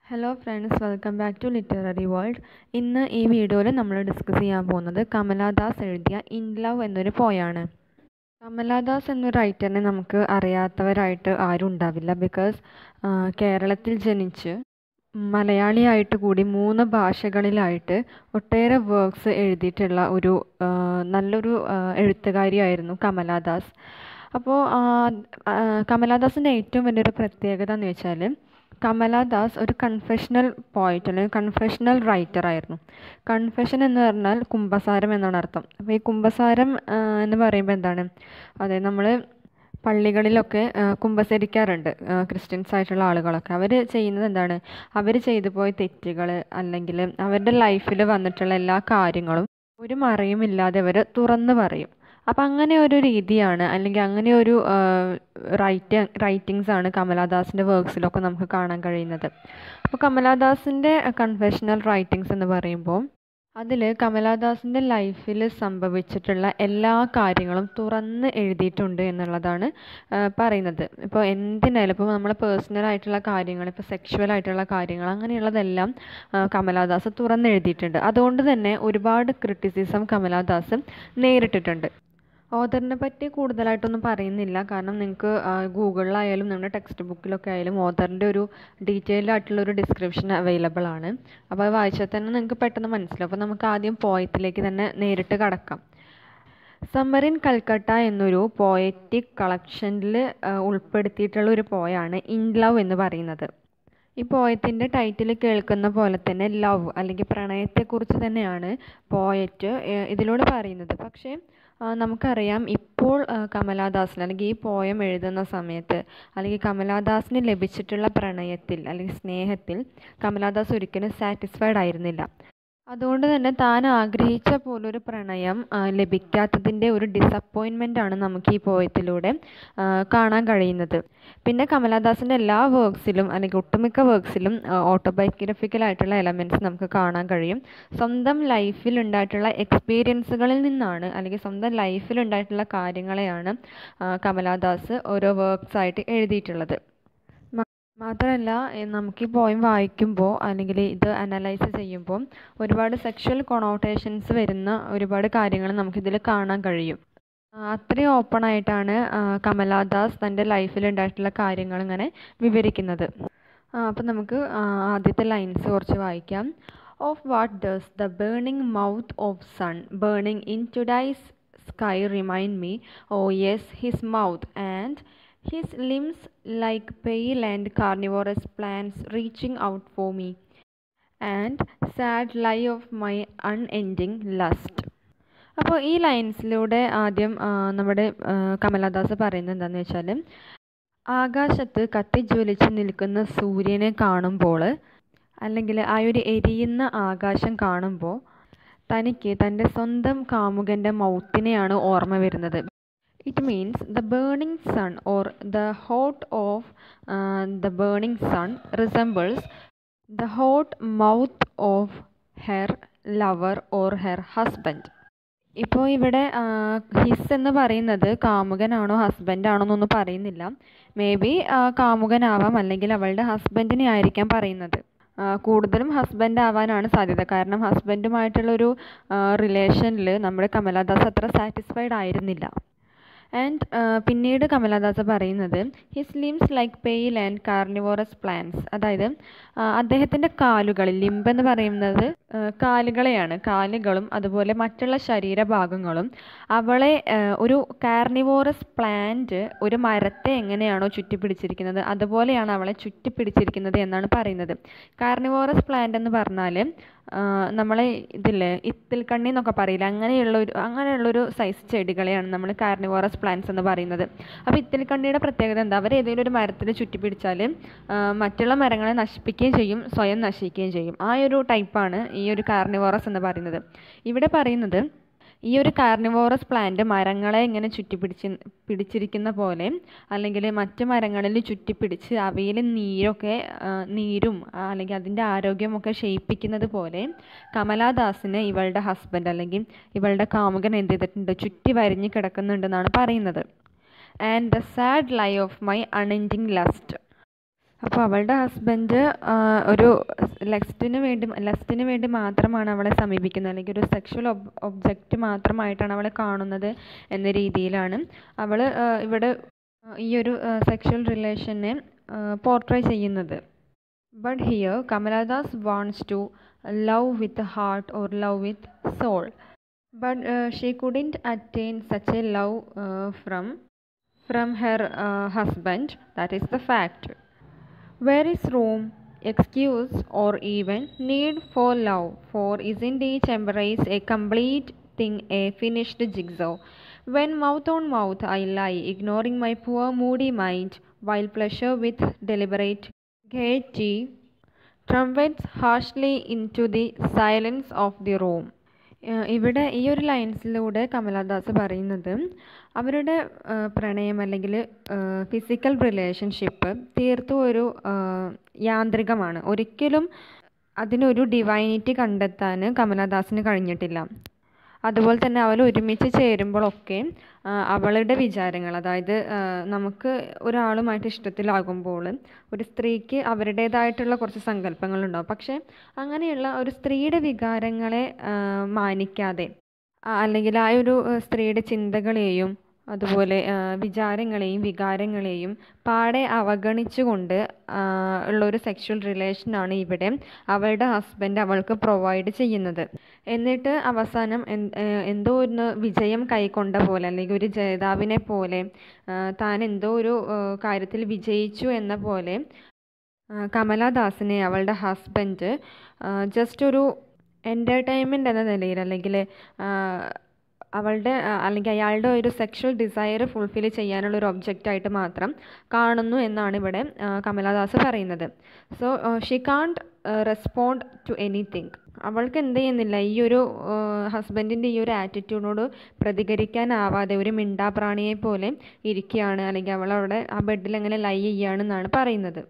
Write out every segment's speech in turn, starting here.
Hello friends welcome back to literary world ഇന്ന് ഈ വീഡിയോയിൽ നമ്മൾ ഡിസ്കസ് ചെയ്യാൻ പോകുന്നത് കമലാദാസ് എഴുതിയ ഇൻ ലവ് എന്നൊരു പോയാണ് കമലാദാസ് എന്നൊരു റൈറ്ററിനെ നമുക്ക് അറിയാത്തവരായിട്ട് ആരും ഉണ്ടാവില്ല ബിക്കോസ് കേരളത്തിൽ ജനിച്ച് മലയാളിയായിട്ട് കൂടി മൂന്ന് ഭാഷകളിലായിട്ട് ഒട്ടേറെ വർക്ക്സ് എഴുതിയിട്ടുള്ള ഒരു നല്ലൊരു എഴുത്തുകാരിയായിരുന്നു കമലാദാസ് അപ്പോൾ കമലാദാസിൻ്റെ ഏറ്റവും വലിയൊരു പ്രത്യേകത എന്ന് വെച്ചാൽ കമലാദാസ് ഒരു കൺഫെഷണൽ പോയിറ്റ് അല്ലെങ്കിൽ കൺഫെഷണൽ റൈറ്റർ ആയിരുന്നു കൺഫെഷൻ എന്ന് പറഞ്ഞാൽ കുംഭസാരം എന്നാണ് അർത്ഥം അപ്പോൾ ഈ കുംഭസാരം എന്ന് പറയുമ്പോൾ എന്താണ് അതെ നമ്മൾ പള്ളികളിലൊക്കെ കുമ്പസരിക്കാറുണ്ട് ക്രിസ്ത്യൻസ് ആയിട്ടുള്ള ആളുകളൊക്കെ അവർ ചെയ്യുന്നത് എന്താണ് അവർ ചെയ്തു പോയ തെറ്റുകൾ അല്ലെങ്കിൽ അവരുടെ ലൈഫിൽ വന്നിട്ടുള്ള എല്ലാ കാര്യങ്ങളും ഒരു മറയും ഇല്ലാതെ അവർ തുറന്നു പറയും അപ്പം അങ്ങനെ ഒരു രീതിയാണ് അല്ലെങ്കിൽ അങ്ങനെ ഒരു റൈറ്റ് റൈറ്റിങ്സ് ആണ് കമലാദാസിൻ്റെ വർക്ക്സിലൊക്കെ നമുക്ക് കാണാൻ കഴിയുന്നത് അപ്പോൾ കമലാദാസിൻ്റെ കൺഫെഷണൽ റൈറ്റിങ്സ് എന്ന് പറയുമ്പോൾ അതിൽ കമലാദാസിൻ്റെ ലൈഫിൽ സംഭവിച്ചിട്ടുള്ള എല്ലാ കാര്യങ്ങളും തുറന്ന് എഴുതിയിട്ടുണ്ട് എന്നുള്ളതാണ് പറയുന്നത് ഇപ്പോൾ എന്തിനായാലും ഇപ്പോൾ നമ്മൾ പേഴ്സണൽ ആയിട്ടുള്ള കാര്യങ്ങൾ ഇപ്പോൾ സെക്ഷുവൽ ആയിട്ടുള്ള കാര്യങ്ങൾ അങ്ങനെയുള്ളതെല്ലാം കമലാദാസ് തുറന്ന് എഴുതിയിട്ടുണ്ട് അതുകൊണ്ട് തന്നെ ഒരുപാട് ക്രിറ്റിസിസം കമലാദാസ് നേരിട്ടിട്ടുണ്ട് ഓതറിനെ പറ്റി കൂടുതലായിട്ടൊന്നും പറയുന്നില്ല കാരണം നിങ്ങൾക്ക് ഗൂഗിളിലായാലും നമ്മുടെ ടെക്സ്റ്റ് ബുക്കിലൊക്കെ ആയാലും ഓതറിൻ്റെ ഒരു ഡീറ്റെയിൽഡ് ആയിട്ടുള്ള ഒരു ഡിസ്ക്രിപ്ഷൻ അവൈലബിൾ ആണ് അപ്പോൾ അത് വായിച്ചാൽ തന്നെ നിങ്ങൾക്ക് പെട്ടെന്ന് മനസ്സിലാവും അപ്പോൾ നമുക്ക് ആദ്യം പോയത്തിലേക്ക് തന്നെ നേരിട്ട് കടക്കാം സമ്മർ ഇൻ കൽക്കട്ട എന്നൊരു പോയറ്റിക് കളക്ഷനിൽ ഉൾപ്പെടുത്തിയിട്ടുള്ള ഒരു പോയാണ് ഇൻ ലവ് എന്ന് പറയുന്നത് ഈ പോയത്തിൻ്റെ ടൈറ്റിൽ കേൾക്കുന്ന പോലെ തന്നെ ലവ് അല്ലെങ്കിൽ പ്രണയത്തെക്കുറിച്ച് തന്നെയാണ് പോയറ്റ് ഇതിലൂടെ പറയുന്നത് പക്ഷേ നമുക്കറിയാം ഇപ്പോൾ കമലാദാസിന് അല്ലെങ്കിൽ ഈ പോയം എഴുതുന്ന സമയത്ത് അല്ലെങ്കിൽ കമലാദാസിന് ലഭിച്ചിട്ടുള്ള പ്രണയത്തിൽ അല്ലെങ്കിൽ സ്നേഹത്തിൽ കമലാദാസ് ഒരിക്കലും സാറ്റിസ്ഫൈഡ് ആയിരുന്നില്ല അതുകൊണ്ട് തന്നെ താൻ ആഗ്രഹിച്ച പോലൊരു പ്രണയം ലഭിക്കാത്തതിൻ്റെ ഒരു ഡിസപ്പോയിൻമെൻ്റ് ആണ് നമുക്ക് ഈ പോയത്തിലൂടെ കാണാൻ കഴിയുന്നത് പിന്നെ കമലാദാസിൻ്റെ എല്ലാ വർക്ക്സിലും അല്ലെങ്കിൽ ഒട്ടുമിക്ക വർക്ക്സിലും ഓട്ടോബയോഗ്രഫിക്കൽ ആയിട്ടുള്ള എലമെൻറ്റ്സ് നമുക്ക് കാണാൻ കഴിയും സ്വന്തം ലൈഫിൽ ഉണ്ടായിട്ടുള്ള എക്സ്പീരിയൻസുകളിൽ നിന്നാണ് അല്ലെങ്കിൽ സ്വന്തം ലൈഫിൽ ഉണ്ടായിട്ടുള്ള കാര്യങ്ങളെയാണ് കമലാദാസ് ഓരോ വർക്ക്സ് ആയിട്ട് എഴുതിയിട്ടുള്ളത് മാത്രമല്ല നമുക്ക് ഈ പോയം വായിക്കുമ്പോൾ അല്ലെങ്കിൽ ഇത് അനലൈസ് ചെയ്യുമ്പോൾ ഒരുപാട് സെക്ഷൽ കൊണോട്ടേഷൻസ് വരുന്ന ഒരുപാട് കാര്യങ്ങൾ നമുക്കിതിൽ കാണാൻ കഴിയും അത്രയും ഓപ്പൺ ആയിട്ടാണ് കമലാദാസ് തൻ്റെ ലൈഫിൽ ഉണ്ടായിട്ടുള്ള കാര്യങ്ങൾ ഇങ്ങനെ വിവരിക്കുന്നത് അപ്പം നമുക്ക് ആദ്യത്തെ ലൈൻസ് കുറച്ച് വായിക്കാം of what does the burning mouth of sun burning in today's sky remind me oh yes his mouth and his limbs like pale and carnivorous plants reaching out for me, and sad lie of my unending lust. അപ്പോൾ ഈ ലൈൻസിലൂടെ ആദ്യം നമ്മുടെ കമലദാസ് പറയുന്നത് എന്താണെന്ന് വെച്ചാൽ ആകാശത്ത് കത്തിജ്വലിച്ച് നിൽക്കുന്ന സൂര്യനെ കാണുമ്പോൾ അല്ലെങ്കിൽ ആ ഒരു എരിയുന്ന ആകാശം കാണുമ്പോൾ തനിക്ക് തൻ്റെ സ്വന്തം കാമുകൻ്റെ മൗത്തിനെയാണ് ഓർമ്മ വരുന്നത് it means the burning sun or the hot of uh, the burning sun resembles the hot mouth of her lover or her husband ഇപ്പോൾ ഇവിടെ ഹിസ് എന്ന് പറയുന്നത് കാമുകനാണോ ഹസ്ബൻഡ് ആണോ എന്നൊന്നും പറയുന്നില്ല മേ ബി കാമുകനാവാം അല്ലെങ്കിൽ അവളുടെ ഹസ്ബൻഡിനെ ആയിരിക്കാം പറയുന്നത് കൂടുതലും ഹസ്ബൻഡ് ആവാനാണ് സാധ്യത കാരണം ഹസ്ബൻഡുമായിട്ടുള്ളൊരു റിലേഷനിൽ നമ്മുടെ കമലാദാസ് അത്ര സാറ്റിസ്ഫൈഡ് ആയിരുന്നില്ല ആൻഡ് പിന്നീട് കമലാദാസ് പറയുന്നത് his limbs like pale and carnivorous plants അതായത് അദ്ദേഹത്തിൻ്റെ കാലുകളിൽ ലിംബ് എന്ന് പറയുന്നത് കാലുകളെയാണ് കാലുകളും അതുപോലെ മറ്റുള്ള ശരീരഭാഗങ്ങളും അവളെ ഒരു കാർണിവോറസ് പ്ലാന്റ് ഒരു മരത്തെ എങ്ങനെയാണോ ചുറ്റിപ്പിടിച്ചിരിക്കുന്നത് അതുപോലെയാണ് അവളെ ചുറ്റിപ്പിടിച്ചിരിക്കുന്നത് എന്നാണ് പറയുന്നത് കാർണിവോറസ് പ്ലാന്റ് എന്ന് പറഞ്ഞാൽ നമ്മളെ ഇതില്ലേ ഇത്തിൽ കണ്ണി എന്നൊക്കെ പറയില്ല അങ്ങനെയുള്ള ഒരു അങ്ങനെയുള്ളൊരു സൈസ് ചെടികളെയാണ് നമ്മൾ കാർണിവോറസ് പ്ലാന്റ്സ് എന്ന് പറയുന്നത് അപ്പോൾ ഇത്തിൽ കണ്ണിയുടെ പ്രത്യേകത എന്താ അവർ ഏതെങ്കിലും ഒരു മരത്തിൽ ചുറ്റിപ്പിടിച്ചാൽ മറ്റുള്ള മരങ്ങളെ നശിപ്പിക്കുകയും ചെയ്യും സ്വയം നശിക്കുകയും ചെയ്യും ആ ഒരു ടൈപ്പാണ് ഈ ഒരു കാർണിവോറസ് എന്ന് പറയുന്നത് ഇവിടെ പറയുന്നത് ഈ ഒരു കാർണിവോറസ് പ്ലാന്റ് മരങ്ങളെ ഇങ്ങനെ ചുറ്റിപ്പിടിച്ച് പിടിച്ചിരിക്കുന്ന പോലെ അല്ലെങ്കിൽ മറ്റ് മരങ്ങളിൽ ചുറ്റിപ്പിടിച്ച് അവയിൽ നീരൊക്കെ നീരും അല്ലെങ്കിൽ അതിൻ്റെ ആരോഗ്യമൊക്കെ ക്ഷയിപ്പിക്കുന്നത് പോലെ കമലാദാസിന് ഇവളുടെ ഹസ്ബൻഡ് അല്ലെങ്കിൽ ഇവളുടെ കാമുകൻ എന്ത് ചെയ്തിട്ടുണ്ട് ചുറ്റി വരിഞ്ഞ് കിടക്കുന്നുണ്ടെന്നാണ് പറയുന്നത് and the sad lie of my unending lust അപ്പോൾ അവളുടെ ഹസ്ബൻഡ് ഒരു ലെസ്റ്റിന് വേണ്ടി ലെസ്റ്റിന് വേണ്ടി മാത്രമാണ് അവളെ സമീപിക്കുന്നത് അല്ലെങ്കിൽ ഒരു സെക്ഷൽ ഒബ് ഒബ്ജക്റ്റ് മാത്രമായിട്ടാണ് അവളെ കാണുന്നത് എന്ന രീതിയിലാണ് അവൾ ഇവിടെ ഈ ഒരു സെക്ഷൽ റിലേഷനെ പോർട്രേ ചെയ്യുന്നത് but here Kamala Das wants to love with heart or love with soul but she couldn't attain such a love from from her husband that is the fact Where is room, excuse, or even need for love? For isn't each embrace a complete thing, a finished jigsaw? When mouth on mouth I lie, ignoring my poor moody mind, while pleasure with deliberate gaiety trumpets harshly into the silence of the room. ഇവിടെ ഈ ഒരു ലൈൻസിലൂടെ കമലാദാസ് പറയുന്നത് അവരുടെ പ്രണയം അല്ലെങ്കിൽ physical relationship തീർത്തും ഒരു യാന്ത്രികമാണ് ഒരിക്കലും അതിനൊരു ഡിവൈനിറ്റി കണ്ടെത്താൻ കമലാദാസിന് കഴിഞ്ഞിട്ടില്ല അതുപോലെ തന്നെ അവൾ ഒരുമിച്ച് ചേരുമ്പോഴൊക്കെ അവളുടെ വിചാരങ്ങൾ അതായത് നമുക്ക് ഒരാളുമായിട്ട് ഇഷ്ടത്തിലാകുമ്പോൾ ഒരു സ്ത്രീക്ക് അവരുടേതായിട്ടുള്ള കുറച്ച് സങ്കല്പങ്ങളുണ്ടാവും പക്ഷേ അങ്ങനെയുള്ള ഒരു സ്ത്രീയുടെ വികാരങ്ങളെ മാനിക്കാതെ അല്ലെങ്കിൽ ആ ഒരു സ്ത്രീയുടെ ചിന്തകളെയും അതുപോലെ വിചാരങ്ങളെയും വികാരങ്ങളെയും പാടെ അവഗണിച്ചുകൊണ്ട് ഉള്ളൊരു സെക്ഷൽ റിലേഷനാണ് ഇവിടെ അവളുടെ ഹസ്ബൻഡ് അവൾക്ക് പ്രൊവൈഡ് ചെയ്യുന്നത് എന്നിട്ട് അവസാനം എന്തോ ഒന്ന് വിജയം കൈക്കൊണ്ട പോലെ അല്ലെങ്കിൽ ഒരു ജേതാവിനെ പോലെ താൻ എന്തോ ഒരു കാര്യത്തിൽ വിജയിച്ചു എന്ന പോലെ കമലാദാസിനെ അവളുടെ ഹസ്ബൻഡ് ജസ്റ്റ് ഒരു എൻ്റർടൈൻമെൻറ്റ് എന്ന നിലയിൽ അല്ലെങ്കിൽ അവളുടെ അല്ലെങ്കിൽ അയാളുടെ ഒരു സെക്ഷൽ ഡിസയർ ഫുൾഫിൽ ചെയ്യാനുള്ള ഒരു ഒബ്ജക്റ്റായിട്ട് മാത്രം കാണുന്നു എന്നാണ് ഇവിടെ കമലാദാസ് പറയുന്നത് so she can't respond to anything അവൾക്ക് എന്ത് ചെയ്യുന്നില്ല ഈ ഒരു ഹസ്ബൻഡിൻ്റെ ഈ ഒരു ആറ്റിറ്റ്യൂഡിനോട് പ്രതികരിക്കാനാവാതെ ഒരു മിണ്ടാപ്രാണിയെ പോലെ ഇരിക്കുകയാണ് അല്ലെങ്കിൽ അവൾ അവിടെ ആ ബെഡിൽ അങ്ങനെ ലൈ ചെയ്യുകയാണെന്നാണ് പറയുന്നത്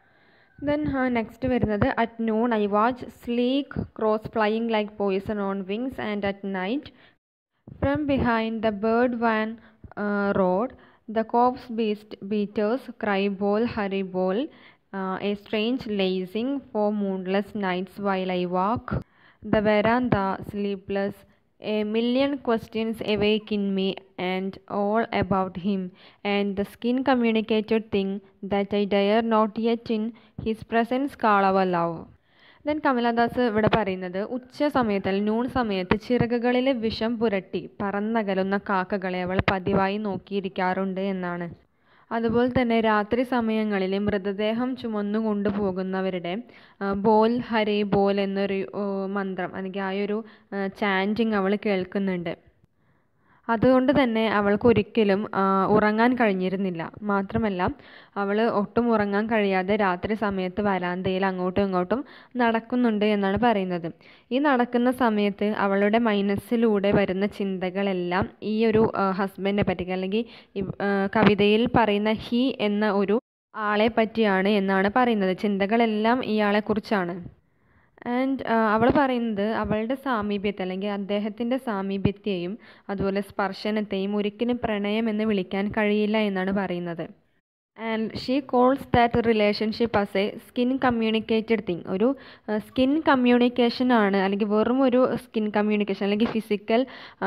ദെൻ നെക്സ്റ്റ് വരുന്നത് at noon I watch sleek crows flying like poison on wings and at night From behind the bird van uh, road, the corpse beast beaters cry bol hurry bol, uh, a strange lazing for moonless nights while I walk. The veranda sleepless, a million questions awake in me and all about him, and the skin communicated thing that I dare not yet in his presence call our love. Then Kamala Das ഇവിടെ പറയുന്നത് ഉച്ച സമയത്ത് അല്ലെങ്കിൽ noon സമയത്ത് ചിറകുകളിലെ വിഷം പുരട്ടി പറന്നകലുന്ന കാക്കകളെ അവൾ പതിവായി നോക്കിയിരിക്കാറുണ്ട് എന്നാണ് അതുപോലെ തന്നെ രാത്രി സമയങ്ങളിൽ മൃതദേഹം ചുമന്നു കൊണ്ടുപോകുന്നവരുടെ ബോൽ ഹരേ ബോൽ എന്നൊരു മന്ത്രം അല്ലെങ്കിൽ ആ ഒരു ചാൻറ്റിങ് അവൾ കേൾക്കുന്നുണ്ട് അതുകൊണ്ട് തന്നെ അവൾക്ക് ഒരിക്കലും ഉറങ്ങാൻ കഴിഞ്ഞിരുന്നില്ല മാത്രമല്ല അവൾ ഒട്ടും ഉറങ്ങാൻ കഴിയാതെ രാത്രി സമയത്ത് വരാന്തയിൽ അങ്ങോട്ടും ഇങ്ങോട്ടും നടക്കുന്നുണ്ട് എന്നാണ് പറയുന്നത് ഈ നടക്കുന്ന സമയത്ത് അവളുടെ മനസ്സിലൂടെ വരുന്ന ചിന്തകളെല്ലാം ഈ ഒരു ഹസ്ബൻഡിനെ പറ്റി അല്ലെങ്കിൽ കവിതയിൽ പറയുന്ന ഹി എന്ന ഒരു ആളെ പറ്റിയാണ് എന്നാണ് പറയുന്നത് ചിന്തകളെല്ലാം ഇയാളെക്കുറിച്ചാണ് ആൻഡ് അവൾ പറയുന്നത് അവളുടെ സാമീപ്യത്തെ അല്ലെങ്കിൽ അദ്ദേഹത്തിൻ്റെ സാമീപ്യത്തെയും അതുപോലെ സ്പർശനത്തെയും ഒരിക്കലും പ്രണയം എന്ന് വിളിക്കാൻ കഴിയില്ല എന്നാണ് പറയുന്നത് and she calls that relationship as a skin communicated thing ഒരു സ്കിൻ കമ്മ്യൂണിക്കേഷൻ ആണ് അല്ലെങ്കിൽ വെറും ഒരു സ്കിൻ കമ്മ്യൂണിക്കേഷൻ അല്ലെങ്കിൽ ഫിസിക്കൽ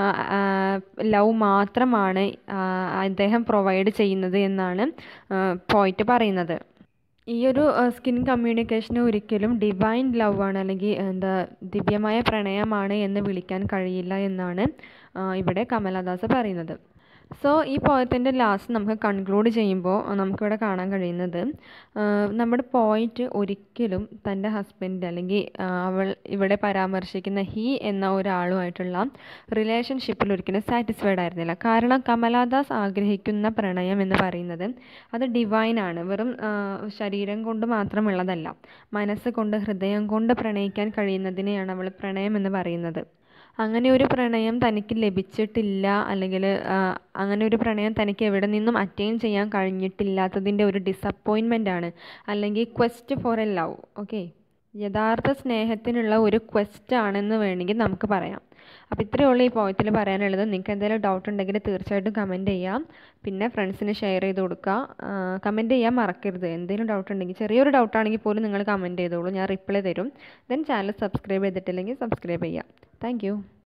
ലവ് മാത്രമാണ് അദ്ദേഹം പ്രൊവൈഡ് ചെയ്യുന്നത് എന്നാണ് പോയിട്ട് പറയുന്നത് ഈ ഒരു സ്കിൻ കമ്മ്യൂണിക്കേഷൻ ഒരിക്കലും ഡിവൈൻ ലവ് ആണ് അല്ലെങ്കിൽ എന്താ ദിവ്യമായ പ്രണയമാണ് എന്ന് വിളിക്കാൻ കഴിയില്ല എന്നാണ് ഇവിടെ കമലദാസ് പറയുന്നത് സോ ഈ പോയത്തിൻ്റെ ലാസ്റ്റ് നമുക്ക് കൺക്ലൂഡ് ചെയ്യുമ്പോൾ നമുക്കിവിടെ കാണാൻ കഴിയുന്നത് നമ്മുടെ പോയിറ്റ് ഒരിക്കലും തൻ്റെ ഹസ്ബൻഡ് അല്ലെങ്കിൽ അവൾ ഇവിടെ പരാമർശിക്കുന്ന ഹി എന്ന ഒരാളുമായിട്ടുള്ള റിലേഷൻഷിപ്പിൽ ഒരിക്കലും സാറ്റിസ്ഫൈഡ് ആയിരുന്നില്ല കാരണം കമലാദാസ് ആഗ്രഹിക്കുന്ന പ്രണയം എന്ന് പറയുന്നത് അത് ഡിവൈനാണ് വെറും ശരീരം കൊണ്ട് മാത്രമുള്ളതല്ല മനസ്സ് കൊണ്ട് ഹൃദയം കൊണ്ട് പ്രണയിക്കാൻ കഴിയുന്നതിനെയാണ് അവൾ പ്രണയം എന്ന് പറയുന്നത് അങ്ങനെ ഒരു പ്രണയം തനിക്ക് ലഭിച്ചിട്ടില്ല അല്ലെങ്കിൽ അങ്ങനെ ഒരു പ്രണയം തനിക്ക് എവിടെ നിന്നും അറ്റൈൻ ചെയ്യാൻ കഴിഞ്ഞിട്ടില്ലാത്തതിൻ്റെ ഒരു ഡിസപ്പോയിൻമെൻ്റ് ആണ് അല്ലെങ്കിൽ quest for a love okay യഥാർത്ഥ സ്നേഹത്തിനുള്ള ഒരു ക്വസ്റ്റ് ആണെന്ന് വേണമെങ്കിൽ നമുക്ക് പറയാം അപ്പോൾ ഇത്രയേ ഉള്ളൂ ഈ പോയത്തിൽ പറയാനുള്ളത് നിങ്ങൾക്ക് എന്തെങ്കിലും ഡൗട്ട് ഉണ്ടെങ്കിൽ തീർച്ചയായിട്ടും കമൻറ്റ് ചെയ്യാം പിന്നെ ഫ്രണ്ട്സിന് ഷെയർ ചെയ്ത് കൊടുക്കുക കമൻറ്റ് ചെയ്യാൻ മറക്കരുത് എന്തെങ്കിലും ഡൗട്ട് ഉണ്ടെങ്കിൽ ചെറിയൊരു ഡൗട്ട് ആണെങ്കിൽ പോലും നിങ്ങൾ കമൻറ്റ് ചെയ്തോളൂ ഞാൻ റിപ്ലൈ തരും ദെൻ ചാനൽ സബ്സ്ക്രൈബ് ചെയ്തിട്ടില്ലെങ്കിൽ സബ്സ്ക്രൈബ് ചെയ്യാം താങ്ക്